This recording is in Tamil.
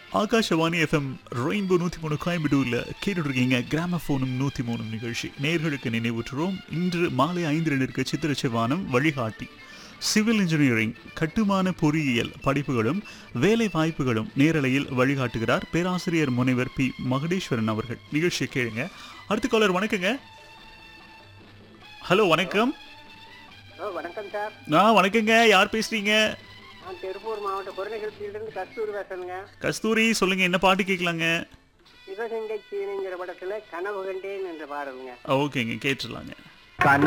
ஆகாஷவாணி எஃப்எம் ரெயின்போ நூற்றி மூணு கோயம்புத்தூரில் கேட்டுட்டு இருக்கீங்க கிராமஃபோனும் நூற்றி மூணும் நிகழ்ச்சி நேர்களுக்கு நினைவூற்றுறோம் இன்று மாலை ஐந்து ரெண்டிற்கு சித்திர செவ்வானம் வழிகாட்டி சிவில் இன்ஜினியரிங் கட்டுமான பொறியியல் படிப்புகளும் வேலை வாய்ப்புகளும் நேரலையில் வழிகாட்டுகிறார் பேராசிரியர் முனைவர் பி மகடேஸ்வரன் அவர்கள் நிகழ்ச்சியை கேளுங்க அடுத்த காலர் வணக்கங்க ஹலோ வணக்கம் ஹலோ வணக்கம் சார் ஆ வணக்கங்க யார் பேசுறீங்க நான் திருப்பூர் மாவட்ட குறைநிகழ்ச்சியிலிருந்து கஸ்தூரி பேசுறேங்க கஸ்தூரி சொல்லுங்க என்ன பாட்டு கேட்கலாங்க சிவகங்கை சீனிங்கிற படத்துல கனவு கண்டேன் என்ற பாடலுங்க ஓகேங்க கேட்டுடலாங்க